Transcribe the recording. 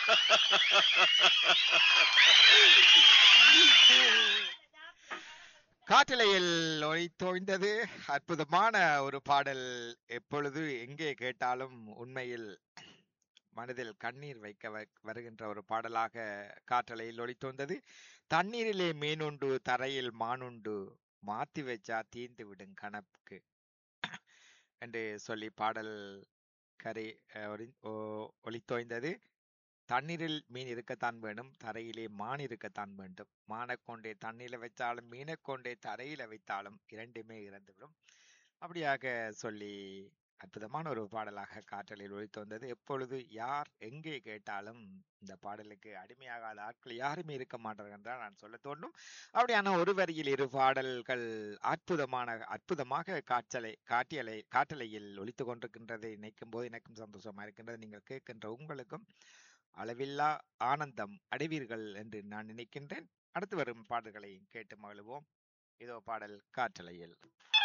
காற்றலையில் ஒளித்தோய்ந்தது அற்புதமான ஒரு பாடல் எப்பொழுது எங்கே கேட்டாலும் உண்மையில் மனதில் கண்ணீர் வைக்க வ- வருகின்ற ஒரு பாடலாக காற்றலையில் ஒளித்தோய்ந்தது தண்ணீரிலே மீனுண்டு தரையில் மானுண்டு மாத்தி வச்சா தீந்து விடும் கணக்கு என்று சொல்லி பாடல் கரை அஹ், ஒளி- ஓ- ஒளித்தோய்ந்தது தண்ணீரில் மீன் இருக்கத்தான் வேணும் தரையிலே மான் இருக்கத்தான் வேண்டும் மானைக் கொண்டே தண்ணீரில வைத்தாலும் மீனைக் கொண்டே தரையில வைத்தாலும் இரண்டுமே இறந்துவிடும் அப்படியாக சொல்லி அற்புதமான ஒரு பாடலாக காற்றலில் ஒலித்து வந்தது எப்பொழுது யார் எங்கே கேட்டாலும் இந்த பாடலுக்கு அடிமையாகாத ஆட்கள் யாருமே இருக்க மாட்டார்கள் என்றால் நான் சொல்ல தோன்றும் அப்படியான ஒரு வரியில் இரு பாடல்கள் அற்புதமான அற்புதமாக காற்றலை காட்டியலை காற்றலையில் ஒலித்து கொண்டிருக்கின்றதை நினைக்கும் போது எனக்கும் சந்தோஷமா இருக்கின்றது நீங்கள் கேட்கின்ற உங்களுக்கும் அளவில்லா ஆனந்தம் அடைவீர்கள் என்று நான் நினைக்கின்றேன் அடுத்து வரும் பாடல்களை கேட்டு மகிழ்வோம் இதோ பாடல் காற்றலையில்